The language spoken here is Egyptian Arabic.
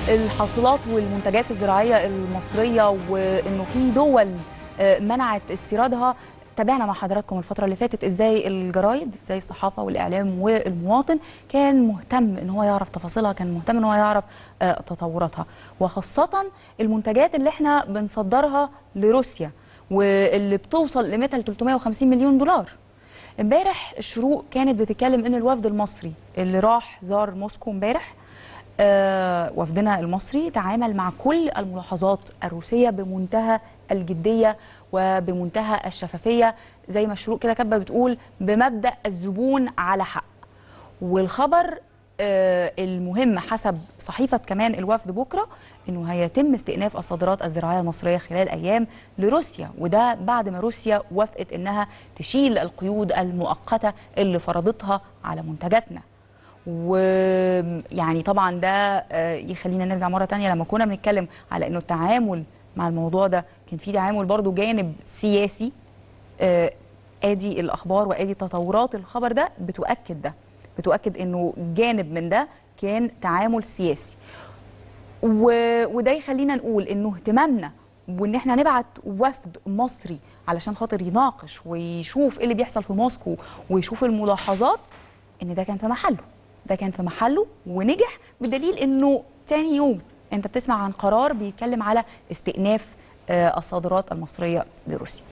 الحاصلات والمنتجات الزراعيه المصريه وانه في دول آه، منعت استيرادها تابعنا مع حضراتكم الفترة اللي فاتت ازاي الجرايد ازاي الصحافة والإعلام والمواطن كان مهتم ان هو يعرف تفاصيلها كان مهتم ان هو يعرف آه، تطوراتها وخاصة المنتجات اللي احنا بنصدرها لروسيا واللي بتوصل قيمتها ل 350 مليون دولار امبارح الشروق كانت بتتكلم ان الوفد المصري اللي راح زار موسكو امبارح آه، وفدنا المصري تعامل مع كل الملاحظات الروسية بمنتهى الجدية وبمنتهى الشفافية زي ما الشروق كده كاتبة بتقول بمبدأ الزبون على حق والخبر آه، المهم حسب صحيفة كمان الوفد بكرة انه هيتم استئناف الصادرات الزراعية المصرية خلال ايام لروسيا وده بعد ما روسيا وافقت انها تشيل القيود المؤقتة اللي فرضتها على منتجاتنا ويعني طبعا ده آه، يخلينا نرجع مره تانية لما كنا بنتكلم على انه التعامل مع الموضوع ده كان في تعامل برضو جانب سياسي آه، ادي الاخبار وادي تطورات الخبر ده بتؤكد ده بتؤكد انه جانب من ده كان تعامل سياسي و... وده يخلينا نقول انه اهتمامنا وان احنا نبعت وفد مصري علشان خاطر يناقش ويشوف ايه اللي بيحصل في موسكو ويشوف الملاحظات ان ده كان في محله ده كان في محله ونجح بدليل انه تاني يوم انت بتسمع عن قرار بيتكلم على استئناف آه، الصادرات المصريه لروسيا